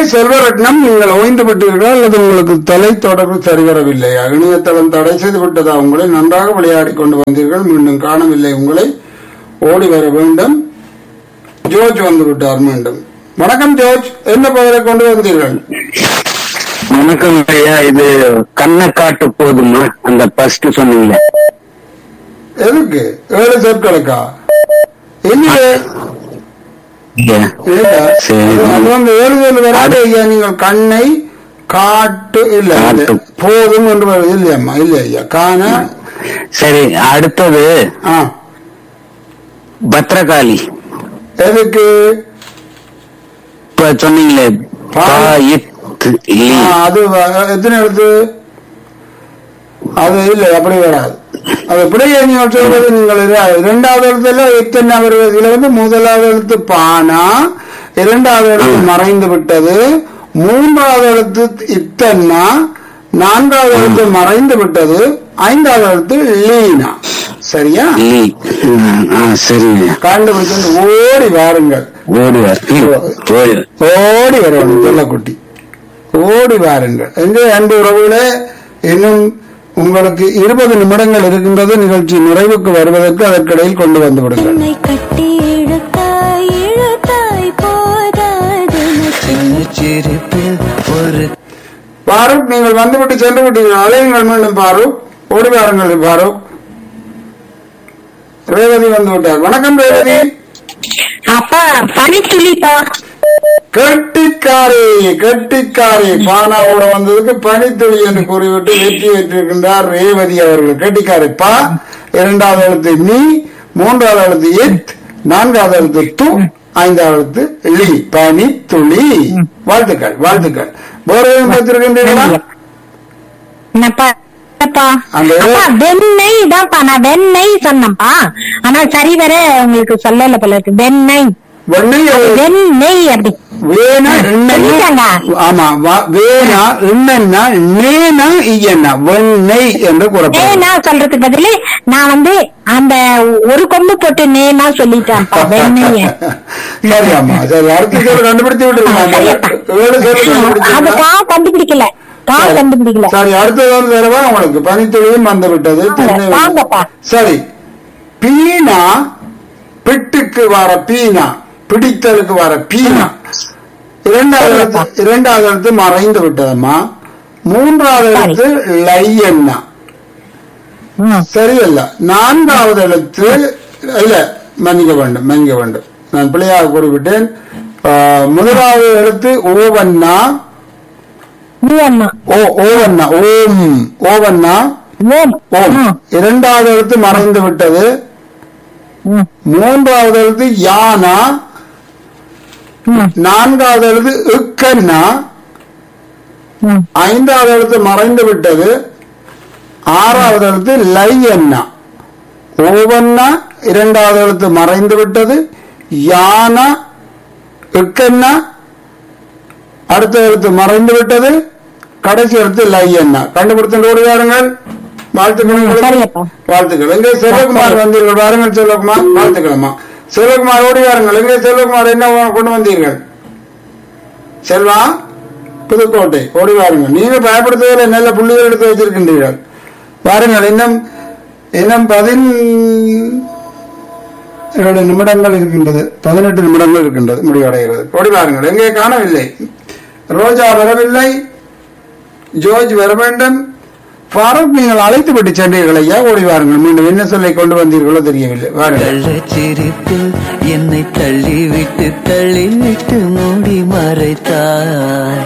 செல்வரட்னம் நீங்கள் ஓய்ந்து விட்டீர்களா அல்லது உங்களுக்கு தொலை தொடர்பு சரிவரவில்லையா இணையதளம் தடை செய்து விட்டதா உங்களை நன்றாக விளையாடி கொண்டு வந்தீர்கள் மீண்டும் காணவில்லை உங்களை ஓடி வர வேண்டும் ஜோர்ஜ் வந்து விட்டார் மீண்டும் வணக்கம் ஜோர்ஜ் என்ன பெயரை கொண்டு வந்தீர்கள் வணக்கம் ஐயா இது கண்ணை காட்டு போதுமா அந்த ஃபர்ஸ்ட் சொன்னீங்க எதுக்கு ஏழு சொற்களுக்கா இல்லையே ஐயா, இல்ல. சரி. அது வந்து ஏழு சொல் வராது ஐயா நீங்கள் கண்ணை காட்டு இல்ல இல்ல. காட்டு. போதும் என்று வருது இல்லையம்மா இல்லை ஐயா காண சரி அடுத்தது ஆ பத்ரகாளி எதுக்கு இப்ப சொன்னீங்களே பா. பா, இத், லி. ஆ, அது வ- எத்தனை எழுத்து அது இல்லை அப்படி வராது அது பிழையை நீங்கள் சொல்வது நீங்கள் இது- இரண்டாவது எழுத்துல எத்தனை வருவது இதுல வந்து முதலாவது எழுத்து பானா இரண்டாவது எழுத்து மறைந்து விட்டது மூன்றாவது எழுத்து இத்தன்னா நான்காவது எழுத்து மறைந்து விட்டது ஐந்தாவது எழுத்து லீனா சரியா லி. ஆ, சரிங்க கண்டுபிடிச்சு ஓடி வாருங்கள் ஓடுவார் ஓடு ஓடி வரணும் செல்லக்குட்டி ஓடி வாருங்கள் எங்கே அன்பு உறவுகளே இன்னும் உங்களுக்கு இருபது நிமிடங்கள் இருக்கின்றது நிகழ்ச்சி நிறைவுக்கு வருவதற்கு அதற்கிடையில் கொண்டு வந்து விடுங்கள் என்னை கட்டி இழுத்தாய் இழுத்தாய் போதாது சிரிப்பில் ஒரு பாரூக் நீங்கள் வந்துவிட்டு சென்று விட்டீர்கள் அலையுங்கள் மீண்டும் பாரூக் ஓடி வாருங்கள் பாரூக் ரேவதி வந்து விட்டார் வணக்கம் ரேவதி அப்பா பனித்துளிப்பா கெட்டிக்காரி கெட்டிக்காரி பானாவோட வந்ததுக்கு பனித்துளி என்று கூறிவிட்டு வெற்றி பெற்றிருக்கின்றார் ரேவதி அவர்கள் கெட்டிக்காரி பா இரண்டாவது எழுத்து நீ மூன்றாவது எழுத்து இத் நான்காவது எழுத்து து ஐந்தாவது எழுத்து லி பனி துளி வாழ்த்துக்கள் வாழ்த்துக்கள் வேற எதுவும் பெற்றிருக்கின்றீர்களா என்னப்பா அப்பா அந்த- அப்பா வெண்ணெய் தான்ப்பா நான் வெண்ணெய் சொன்னேன்ப்பா ஆனா சரி வர உங்களுக்கு சொல்லல போல இருக்கு வெண்ணெய் வெண்ணெய் வெண்ணெய் அப்படி வேணா எண்ணெய் சொல்லிட்டாங்க. ஆமா வா- வேணா எண்ணெய்னா நேனா இயனா வெண்ணெய் என்று கூறப்படும் நேனா சொல்றதுக்கு பதிலு நான் வந்து அந்த ஒரு கொம்பு போட்டு நேனா சொல்லிட்டேன்ப்பா வெண்ணெய சரி அம்மா சரி அடுத்த சொல் கண்டுபிடித்து விட்டுருக்காங்க ஏழு சொல் அது கண்டுபிடிச்சிருக்கா? கா கண்டுபிடிக்கல கா கண்டுபிடிக்கல சரி அடுத்தது வந்து தரவா உங்களுக்கு பனித்துளியும் வந்து விட்டது தென்னை வந்து- வாங்கப்பா. சரி பீனா பிட்டுக்கு வர பீனா பிடித்தலுக்கு வர பீனா இரண்டாவது எழுத்து இரண்டாவது எழுத்து மறைந்து விட்டதம்மா மூன்றாவது எழுத்து லையன்னா ம். சரியல்ல நான்காவது எழுத்து இல்ல மன்னிக்க வேண்டும் மன்னிக்க வேண்டும் நான் பிள்ளையாக கூறிவிட்டேன் ஆ, முதலாவது எழுத்து ஓவன்னா நீ அண்ணா ஓ ஓவன்னா ஓம் ஓவன்னா ஓம் ஓம் ம், இரண்டாவது எழுத்து மறைந்து விட்டது ம், மூன்றாவது எழுத்து யானா ம், நான்காவது எழுத்து இக்கன்னா ம். ஐந்தாவது எழுத்து மறைந்து விட்டது ஆறாவது எழுத்து லை என்ன ஓவன்னா இரண்டாவது எழுத்து மறைந்து விட்டது யானா இக்கன்னா அடுத்த எழுத்து மறைந்து விட்டது கடைசி எழுத்து லை என்ன கண்டுபிடித்து ஓடுவாருங்கள் வாழ்த்துக்கள் உங்களுக்கு. சரியப்பா. வாழ்த்துக்கள் எங்கே செல்வகுமார் வந்தீர்கள் வாருங்கள் செல்வகுமார் வாழ்த்துக்களம்மா செல்வகுமார் ஓடி வாருங்கள் எங்கே செல்வகுமார் என்ன கொண்டு வந்தீர்கள் செல்வா புதுக்கோட்டை ஓடி வாருங்கள் நீங்க பயப்படுத்துவதில் நல்ல புள்ளிகள் எடுத்து வச்சிருக்கின்றீர்கள் வாருங்கள் இன்னும் இன்னும் பதின் இரண்டு நிமிடங்கள் இருக்கின்றது பதினெட்டு நிமிடங்கள் இருக்கின்றது முடிவடைகிறது ஓடி வாருங்கள் எங்கே காணவில்லை ரோஜா வரவில்லை ஜோர்ஜ் வர வேண்டும் ஃபாரூக் நீங்கள் அழைத்து விட்டு சென்றீர்கள் ஐயா ஓடி வாருங்கள் மீண்டும் என்ன சொல்லை கொண்டு வந்தீர்களோ தெரியவில்லை வாருங்கள் கள்ளச்சிரிப்பில் என்னை தள்ளிவிட்டு தள்ளிவிட்டு மூடி மறைத்தாய்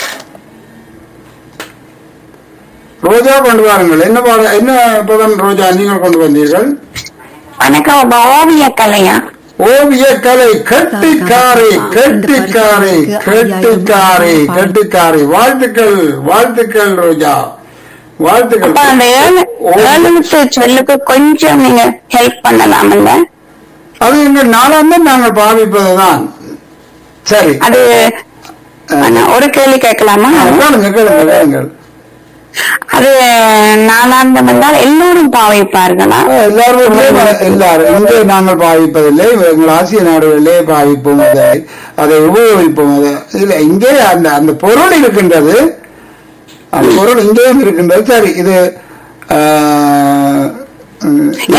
ரோஜா கொண்டு வாருங்கள் என்ன பாட என்ன பதம் ரோஜா நீங்கள் கொண்டு வந்தீர்கள் வணக்கம் ஓவிய கலையா ஓவிய கலை கட்டிக்காரை கட்டிக்காரை கட்டிக்காரை கட்டிக்காரை வாழ்த்துக்கள் வாழ்த்துக்கள் ரோஜா வாழ்த்துக்கள் அப்ப அந்த ஏழு ஓ- ஏழுமுத்து சொல்லுக்கு கொஞ்சம் நீங்க ஹெல்ப் பண்ணலாம்ல அது எங்கள் நாளாந்த நாங்கள் பாவிப்பதுதான் சரி அது ஆனா, ஒரு கேள்வி கேட்கலாமா கேளுங்க கேளுங்க கேளுங்கள் அது நாளாந்தம் என்றால் எல்லோரும் பாவிப்பார்களா எல்லாரும் எல்லாரும் இங்கே நாங்கள் பாவிப்பதில்லை எங்கள் ஆசிய நாடுகளிலே பாவிப்போம் அதை அதை உபயோகிப்போம் அதை இல்ல இங்கே அந்த அந்த பொருள் இருக்கின்றது அந்த பொருள் இங்கேயும் இருக்கின்றது சரி இது ஆஹ், உம்,